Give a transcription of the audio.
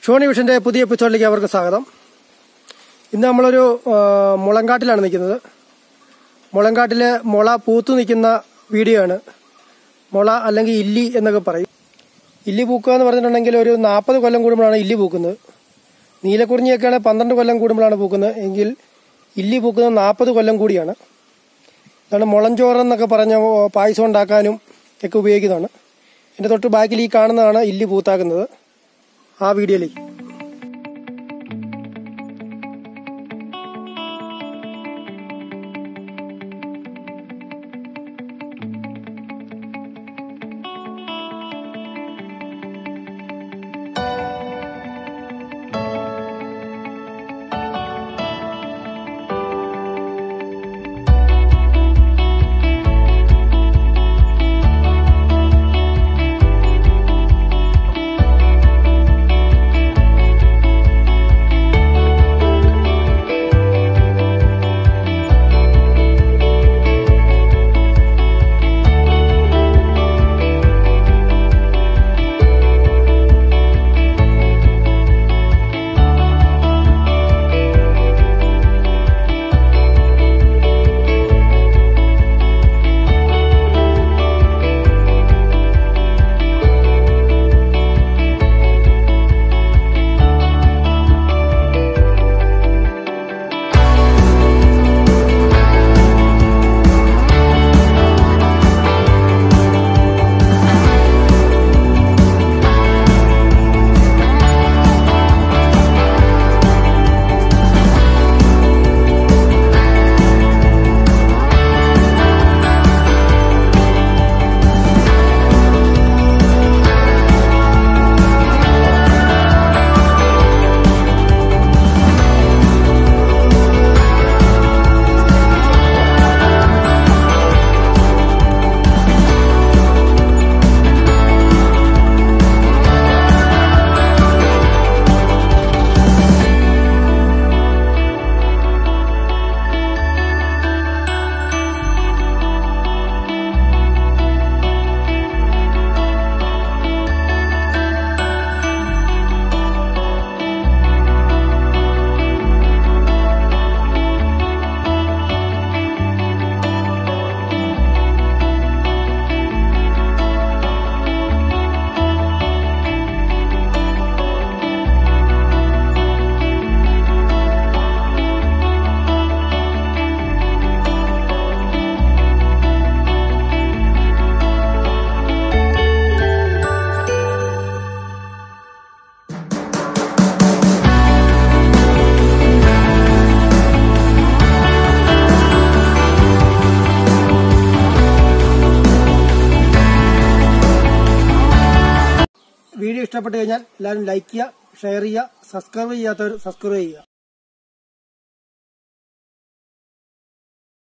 ഷോണി വിഷന്റെ പുതിയ എപ്പിസോഡിലേക്ക് അവർക്ക് സ്വാഗതം ഇന്ന് നമ്മളൊരു ആ, മുളങ്കാട്ടിലാണ് നിൽക്കുന്നത് മുളങ്കാട്ടില് മുള പൂത്തു നിൽക്കുന്ന വീഡിയോ ആണ് മുള അല്ലെങ്കിൽ ഇല്ലി എന്നൊക്കെ പറയും ഇല്ലി പൂക്കുക എന്ന് പറഞ്ഞിട്ടുണ്ടെങ്കിൽ ഒരു നാൽപ്പത് കൊല്ലം കൂടുമ്പോഴാണ് ഇല്ലി പൂക്കുന്നത് നീലക്കുറിഞ്ഞിയൊക്കെയാണ് പന്ത്രണ്ട് കൊല്ലം കൂടുമ്പോഴാണ് പൂക്കുന്നത് എങ്കിൽ ഇല്ലി പൂക്കുന്നത് നാൽപ്പത് കൊല്ലം കൂടിയാണ് ഇതാണ് മുളഞ്ചോറ് എന്നൊക്കെ പറഞ്ഞ ഓ, പായസം ഉണ്ടാക്കാനും ഒക്കെ ഉപയോഗിക്കുന്നതാണ് എൻ്റെ തൊട്ട് ബാക്കിൽ ഈ കാണുന്നതാണ് ഇല്ലി പൂത്താക്കുന്നത് ആ വീഡിയോയിലേക്ക് വീഡിയോ ഇഷ്ടപ്പെട്ട് കഴിഞ്ഞാൽ എല്ലാവരും ലൈക്ക് ചെയ്യുക ഷെയർ ചെയ്യുക സബ്സ്ക്രൈബ് ചെയ്യാത്തവർ സബ്സ്ക്രൈബ് ചെയ്യുക